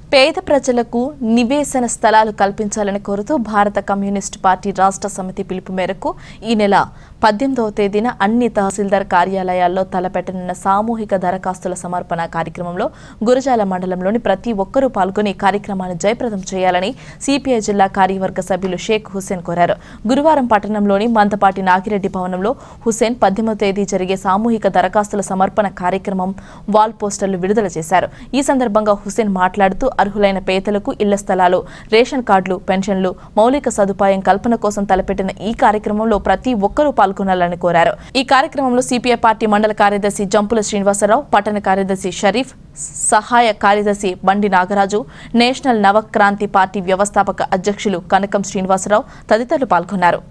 పేద ప్రజలకు నివేశన స్థలాలు కల్పించాలని కోరుతూ భారత కమ్యూనిస్టు పార్టీ రాష్ట్ర సమితి పిలుపు మేరకు ఈ నెల పద్దెనిమిదవ తేదీన అన్ని తహసీల్దార్ కార్యాలయాల్లో తలపెట్టనున్న సామూహిక దరఖాస్తుల సమర్పణ కార్యక్రమంలో గురజాల మండలంలోని ప్రతి ఒక్కరూ పాల్గొని కార్యక్రమాన్ని జయప్రదం చేయాలని సిపిఐ జిల్లా కార్యవర్గ సభ్యులు షేక్ హుసేన్ కోరారు గురువారం పట్టణంలోని మందపాటి నాగిరెడ్డి భవనంలో హుసేన్ పద్దెనిమిదవ తేదీ జరిగే సామూహిక దరఖాస్తుల సమర్పణ కార్యక్రమం వాల్ పోస్టర్లు విడుదల చేశారు ఈ సందర్భంగా హుసేన్ మాట్లాడుతూ అర్హులైన పేదలకు ఇళ్ల స్థలాలు రేషన్ కార్డులు పెన్షన్లు మౌలిక సదుపాయం కల్పన కోసం తలపెట్టిన ఈ కార్యక్రమంలో ప్రతి ఒక్కరూ పాల్గొనాలని కోరారు ఈ కార్యక్రమంలో సిపిఐ పార్టీ మండల కార్యదర్శి జంపుల శ్రీనివాసరావు పట్టణ కార్యదర్శి షరీఫ్ సహాయ కార్యదర్శి బండి నాగరాజు నేషనల్ నవక్రాంతి పార్టీ వ్యవస్థాపక అధ్యక్షులు కనకం శ్రీనివాసరావు తదితరులు పాల్గొన్నారు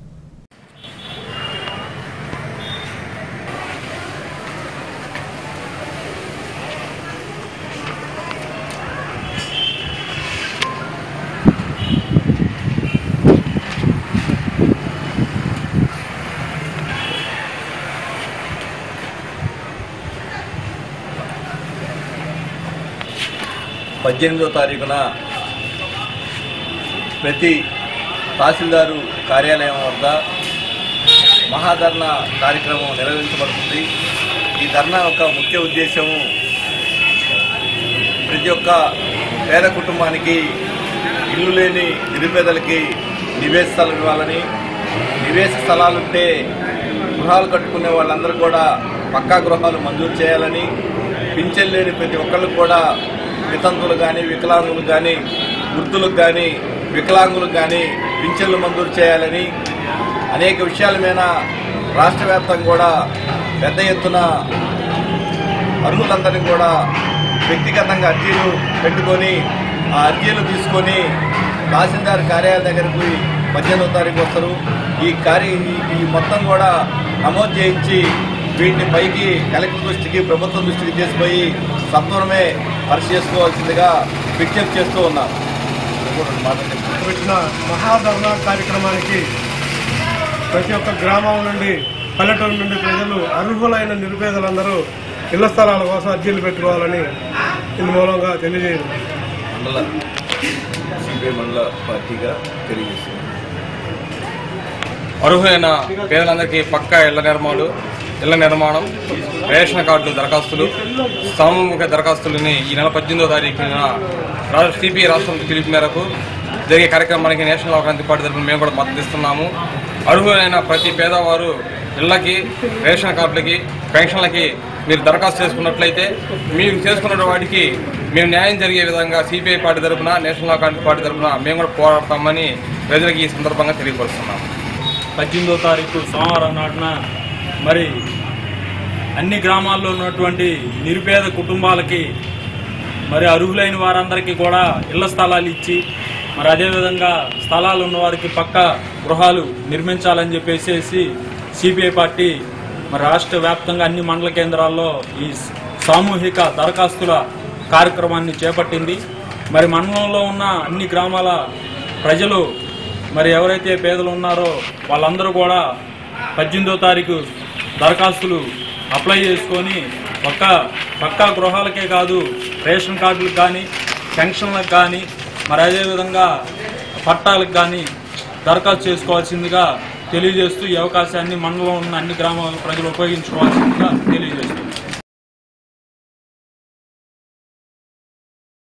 పద్దెనిమిదో తారీఖున ప్రతి తహసీల్దారు కార్యాలయం వద్ద మహాధర్నా కార్యక్రమం నిర్వహించబడుతుంది ఈ ధర్నా యొక్క ముఖ్య ఉద్దేశము ప్రతి ఒక్క పేద కుటుంబానికి ఇల్లు లేని నిరుపేదలకి నివేశ స్థలం ఇవ్వాలని నివేశ స్థలాలుంటే గృహాలు కట్టుకునే వాళ్ళందరూ కూడా పక్కా గృహాలు మంజూరు చేయాలని పింఛన్ లేని ప్రతి ఒక్కళ్ళు కూడా వితంతులు కానీ వికలాంగులు కానీ వృద్ధులకు కానీ వికలాంగులకు కానీ పింఛన్లు మంజూరు చేయాలని అనేక విషయాల మీద రాష్ట్ర వ్యాప్తంగా కూడా పెద్ద ఎత్తున అర్హులందరినీ కూడా వ్యక్తిగతంగా అర్జీలు పెట్టుకొని ఆ అర్జీలు తీసుకొని తహసీల్దార్ కార్యాలయం దగ్గరకు పద్దెనిమిదో తారీఖు వస్తారు ఈ కార్య ఈ- ఈ మొత్తం కూడా నమోదు చేయించి వీటిని పైకి కలెక్టర్ దృష్టికి ప్రభుత్వం దృష్టికి తీసుకుపోయి సత్వరమే పరిశీలి చేసుకోవాల్సిందిగా విజ్ఞప్తి చేస్తూ ఉన్నాం ఇంకోటి మాట చెప్తాను. పెట్టిన మహాధర్నా కార్యక్రమానికి ప్రతి ఒక్క గ్రామం నుండి పల్లెటూరు నుండి ప్రజలు అర్హులైన నిరుపేదలందరూ ఇళ్ల స్థలాల కోసం అర్జీలు పెట్టుకోవాలని ఇందు మూలంగా తెలియజేయదు మండల సిపిఐ మండల పార్టీగా తెలియజేస్తున్నాం అర్హులైన పేదలందరికీ పక్కా ఇళ్ల నిర్మాణాలు ఇళ్ల నిర్మాణం రేషన్ కార్డులు దరఖాస్తులు సామూహిక దరఖాస్తులని ఈ నెల పద్దెనిమిదో తారీఖున రా- సిపిఐ రాష్ట్రం పిలుపు మేరకు జరిగే కార్యక్రమానికి నేషనల్ అవకాంతి పార్టీ తరఫున మేము కూడా మద్దతు ఇస్తున్నాము అర్హులైన ప్రతి పేదవారు ఇళ్లకి రేషన్ కార్డులకి పెన్షన్లకి మీరు దరఖాస్తు చేసుకున్నట్లయితే మీరు చేసుకున్న వాటికి మేము న్యాయం జరిగే విధంగా సిపిఐ పార్టీ తరఫున నేషనల్ అవకాంతి పార్టీ తరఫున మేము కూడా పోరాడతామని ప్రజలకు ఈ సందర్భంగా తెలియపరుస్తున్నాము పద్దెనిమిదో తారీఖు సోమవారం నాటున మరి అన్ని గ్రామాల్లో ఉన్నటువంటి నిరుపేద కుటుంబాలకి మరి అర్హులైన వారందరికీ కూడా ఇళ్ల స్థలాలు ఇచ్చి మరి అదేవిధంగా స్థలాలు ఉన్న వారికి పక్క గృహాలు నిర్మించాలని చెప్పేసి సిపిఐ పార్టీ మరి రాష్ట్ర వ్యాప్తంగా అన్ని మండల కేంద్రాల్లో ఈ సామూహిక దరఖాస్తుల కార్యక్రమాన్ని చేపట్టింది మరి మండలంలో ఉన్న అన్ని గ్రామాల ప్రజలు మరి ఎవరైతే పేదలు ఉన్నారో వాళ్ళందరూ కూడా పద్దెనిమిదో తారీఖు దరఖాస్తులు అప్లై చేసుకొని పక్క పక్కా గృహాలకే కాదు రేషన్ కార్డులకు కానీ పెన్షన్లకు కానీ మరి అదేవిధంగా పట్టాలకు కానీ దరఖాస్తు చేసుకోవాల్సిందిగా తెలియజేస్తూ ఈ అవకాశాన్ని మండలంలో ఉన్న అన్ని గ్రామాల ప్రజలు ఉపయోగించుకోవాల్సిందిగా తెలియజేస్తుంది